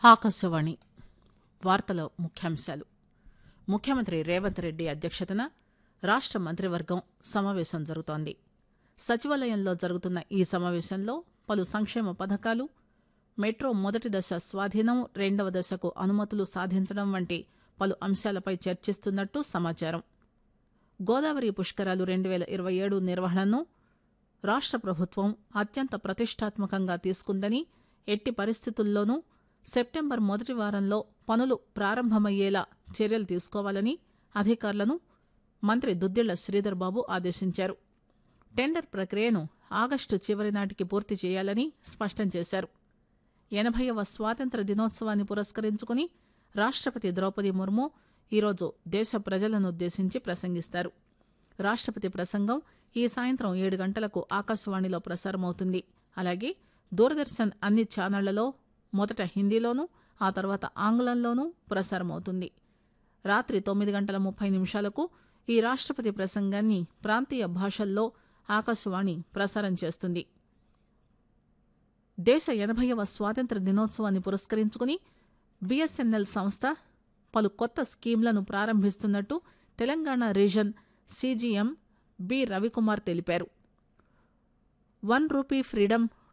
ఆకాశవాణి వార్తల ముఖ్యాంశాలు ముఖ్యమంత్రి రేవంత్ రెడ్డి అధ్యక్షతన రాష్ట మంత్రివర్గం సమావేశం జరుగుతోంది సచివాలయంలో జరుగుతున్న ఈ సమావేశంలో పలు సంక్షేమ పథకాలు మెట్రో మొదటి దశ స్వాధీనం రెండవ దశకు అనుమతులు సాధించడం వంటి పలు అంశాలపై చర్చిస్తున్నట్టు సమాచారం గోదావరి పుష్కరాలు రెండు పేల ఇరవై ఏడు నిర్వహణను రాష్ట ప్రభుత్వం అత్యంత ప్రతిష్టాత్మకంగా తీసుకుందని ఎట్టి పరిస్థితుల్లోనూ సెప్టెంబర్ మొదటి వారంలో పనులు ప్రారంభమయ్యేలా చర్యలు తీసుకోవాలని అధికారులను మంత్రి దుద్దిళ్ల శ్రీధర్ బాబు ఆదేశించారు టెండర్ ప్రక్రియను ఆగస్టు చివరి నాటికి పూర్తి చేయాలని స్పష్టం చేశారు ఎనభైవ స్వాతంత్ర దినోత్సవాన్ని పురస్కరించుకుని రాష్టపతి ద్రౌపది ముర్ము ఈరోజు దేశ ప్రజలనుద్దేశించి ప్రసంగిస్తారు రాష్టపతి ప్రసంగం ఈ సాయంత్రం ఏడు గంటలకు ఆకాశవాణిలో ప్రసారమవుతుంది అలాగే దూరదర్శన్ అన్ని ఛానళ్లలో మొదట హిందీలోనూ ఆ తర్వాత ఆంగ్లంలోనూ ప్రసారమవుతుంది రాత్రి తొమ్మిది గంటల ముప్పై నిమిషాలకు ఈ రాష్టపతి ప్రసంగాన్ని ప్రాంతీయ భాషల్లో ఆకాశవాణి ప్రసారం చేస్తుంది దేశ ఎనభైవ స్వాతంత్ర దినోత్సవాన్ని పురస్కరించుకుని బీఎస్ఎన్ఎల్ సంస్థ పలు కొత్త స్కీంలను ప్రారంభిస్తున్నట్టు Telangana region CGM B Ravikumar తెలిపారు వన్ రూపీ ఫ్రీడమ్